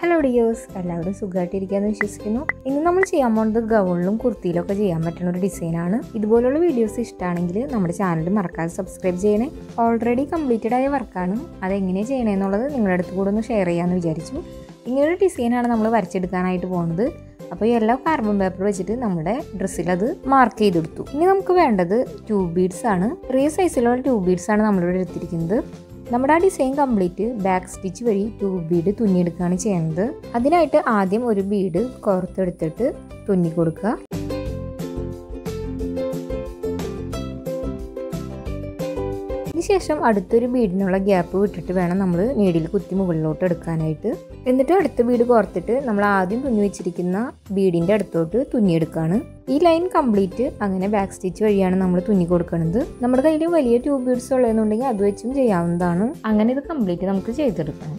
hello dears എല്ലാവരും സുഖമായിട്ടിരിക്കാന്ന് വിശ്വസിക്കുന്നു ഇന്ന് നമ്മൾ ചെയ്യാൻ പോകുന്നത് ഗൗണിലും കുർത്തിയിലും ഒക്കെ ചെയ്യാൻ പറ്റുന്ന ഒരു ഡിസൈനാണ് ഇതുപോലുള്ള വീഡിയോസ് ഇഷ്ടമാണെങ്കിൽ നമ്മുടെ ചാനൽ മറക്കാതെ സബ്സ്ക്രൈബ് ചെയ്യണേ ഓൾറെഡി കംപ്ലീറ്റഡ് ആയ വർക്കാണ് അതെങ്ങനെ ചെയ്യണമെന്നുള്ളത് നിങ്ങളുടെ അടുത്ത് കൂടെ ഒന്ന് ഷെയർ ചെയ്യാമെന്ന് വിചാരിച്ചു ഇങ്ങനൊരു ഡിസൈനാണ് നമ്മൾ വരച്ചെടുക്കാനായിട്ട് പോകുന്നത് അപ്പോൾ ഈ എല്ലാ കാർബൺ പേപ്പർ വെച്ചിട്ട് നമ്മുടെ ഡ്രസ്സിൽ അത് മാർക്ക് ചെയ്തെടുത്തു ഇനി നമുക്ക് വേണ്ടത് ട്യൂബ് ബീഡ്സ് ആണ് ചെറിയ സൈസിലുള്ള ട്യൂബ് ബീഡ്സ് ആണ് നമ്മളിവിടെ എടുത്തിരിക്കുന്നത് നമ്മുടെ ആ ഡിസൈൻ കംപ്ലീറ്റ് ബാക്ക് സ്റ്റിച്ച് വഴി ട്യൂബ് ബീഡ് തുന്നിയെടുക്കുകയാണ് ചെയ്യുന്നത് അതിനായിട്ട് ആദ്യം ഒരു ബീഡ് കോർത്തെടുത്തിട്ട് തുന്നി കൊടുക്കുക അതിനുശേഷം അടുത്തൊരു ബീഡിനുള്ള ഗ്യാപ്പ് വിട്ടിട്ട് വേണം നമ്മൾ നീഡിൽ കുത്തി മുകളിലോട്ട് എടുക്കാനായിട്ട് എന്നിട്ട് അടുത്ത ബീഡ് കോർത്തിട്ട് നമ്മൾ ആദ്യം തുന്നി വെച്ചിരിക്കുന്ന ബീഡിൻ്റെ അടുത്തോട്ട് തുന്നിയെടുക്കുകയാണ് ഈ ലൈൻ കംപ്ലീറ്റ് അങ്ങനെ ബാക്ക് സ്റ്റിച്ച് വഴിയാണ് നമ്മൾ തുന്നി കൊടുക്കുന്നത് നമ്മുടെ കയ്യിൽ വലിയ ട്യൂബ് ബീഡ്സ് ഉള്ളതെന്നുണ്ടെങ്കിൽ അത് വെച്ചും ചെയ്യാവുന്നതാണ് അങ്ങനെ ഇത് കംപ്ലീറ്റ് നമുക്ക് ചെയ്തെടുക്കണം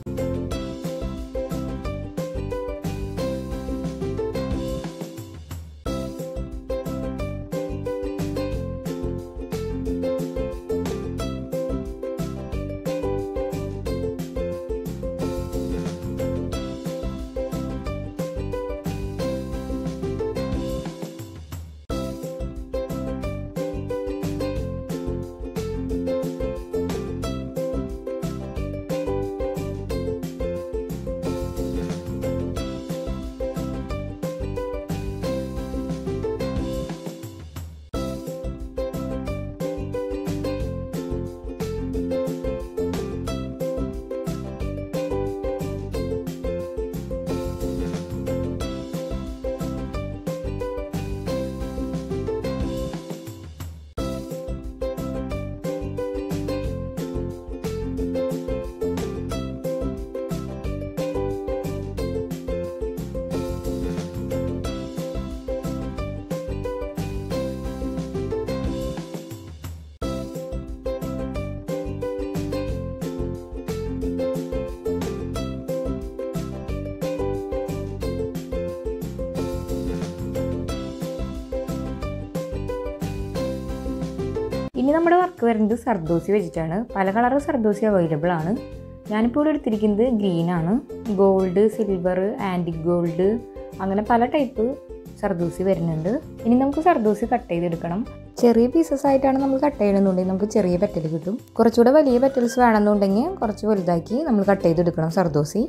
ഇനി നമ്മുടെ വർക്ക് വരുന്നത് സർദോസി വെച്ചിട്ടാണ് പല കളർ സർദോസി അവൈലബിൾ ആണ് ഞാനിപ്പോൾ ഇവിടെ എടുത്തിരിക്കുന്നത് ഗ്രീൻ ആണ് ഗോൾഡ് സിൽവർ ആൻറ്റിക് ഗോൾഡ് അങ്ങനെ പല ടൈപ്പ് സർദൂസി വരുന്നുണ്ട് ഇനി നമുക്ക് സർദൂസി കട്ട് ചെയ്തെടുക്കണം ചെറിയ പീസസ് ആയിട്ടാണ് നമ്മൾ കട്ട് ചെയ്യണമെന്നുണ്ടെങ്കിൽ നമുക്ക് ചെറിയ പെറ്റൽ കിട്ടും കുറച്ചുകൂടെ വലിയ പെറ്റൽസ് വേണമെന്നുണ്ടെങ്കിൽ കുറച്ച് വലുതാക്കി നമ്മൾ കട്ട് ചെയ്തെടുക്കണം സർദോസി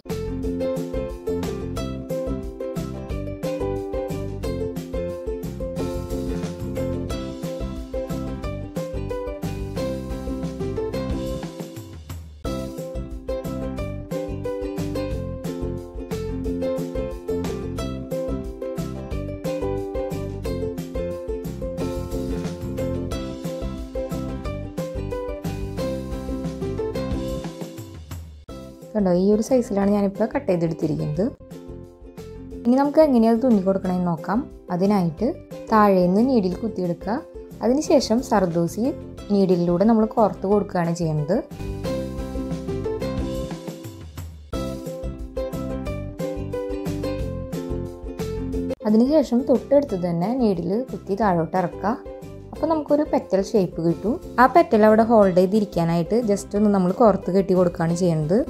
കണ്ടോ ഈ ഒരു സൈസിലാണ് ഞാനിപ്പോൾ കട്ട് ചെയ്തെടുത്തിരിക്കുന്നത് ഇനി നമുക്ക് എങ്ങനെയാണ് തുന്നി കൊടുക്കണമെന്ന് നോക്കാം അതിനായിട്ട് താഴേന്ന് നീഡിൽ കുത്തിയെടുക്കുക അതിനുശേഷം സർദൂസി നീഡിലൂടെ നമ്മൾ കോർത്ത് കൊടുക്കുകയാണ് ചെയ്യുന്നത് അതിനുശേഷം തൊട്ടടുത്ത് തന്നെ നീഡിൽ കുത്തി താഴോട്ട് ഇറക്കുക അപ്പോൾ നമുക്കൊരു പെറ്റൽ ഷേപ്പ് കിട്ടും ആ പെറ്റൽ അവിടെ ഹോൾഡ് ചെയ്തിരിക്കാനായിട്ട് ജസ്റ്റ് ഒന്ന് നമ്മൾ കോർത്ത് കെട്ടി കൊടുക്കുകയാണ് ചെയ്യുന്നത്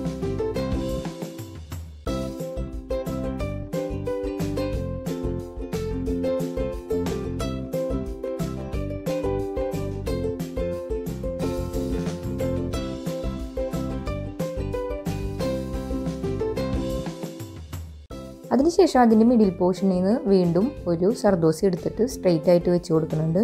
അതിനുശേഷം അതിൻ്റെ മിഡിൽ പോർഷനിൽ നിന്ന് വീണ്ടും ഒരു സർദോസി എടുത്തിട്ട് സ്ട്രെയിറ്റ് ആയിട്ട് വെച്ച് കൊടുക്കുന്നുണ്ട്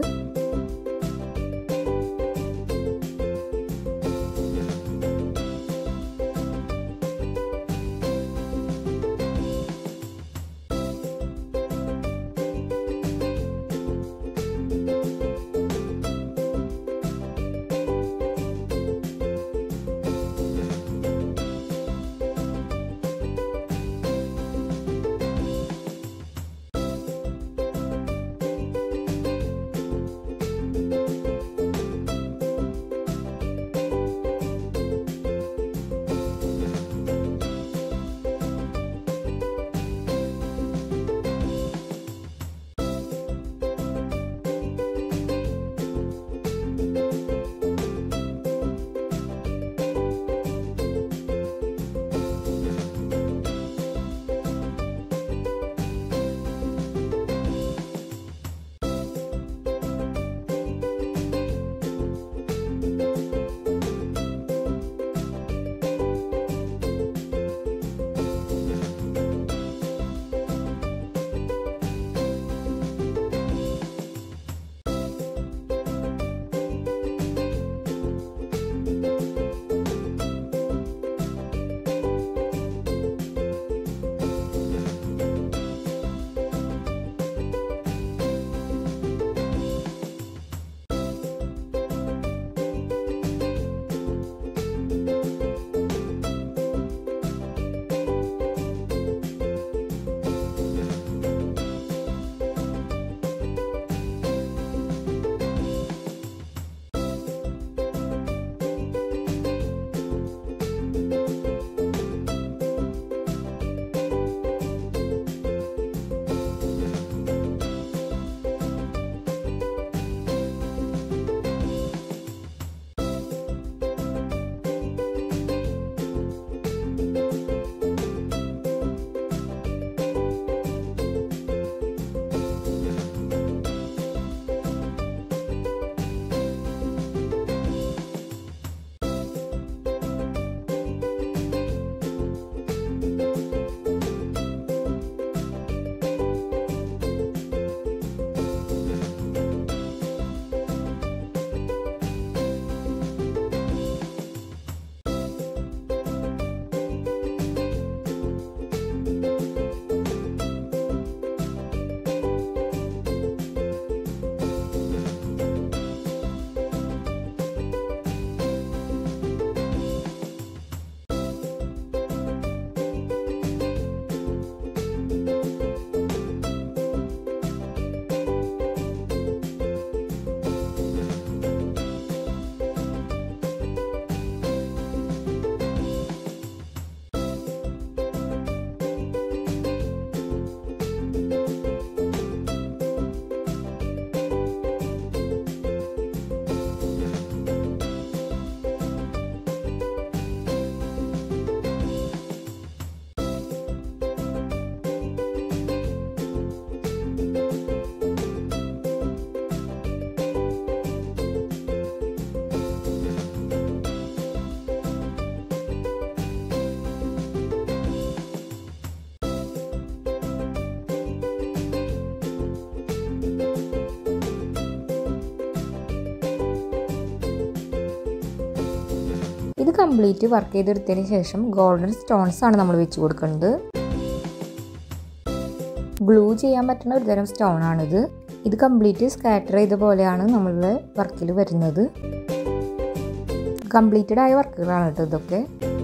കംപ്ലീറ്റ് വർക്ക് ചെയ്തെടുത്തതിന് ശേഷം ഗോൾഡൻ സ്റ്റോൺസ് ആണ് നമ്മൾ വെച്ച് കൊടുക്കുന്നത് ഗ്ലൂ ചെയ്യാൻ പറ്റുന്ന ഒരു തരം സ്റ്റോൺ ആണിത് ഇത് കംപ്ലീറ്റ് സ്കാറ്റർ ചെയ്ത പോലെയാണ് നമ്മളുടെ വർക്കിൽ വരുന്നത് കംപ്ലീറ്റഡ് ആയ വർക്കുകളാണ് കേട്ടോ ഇതൊക്കെ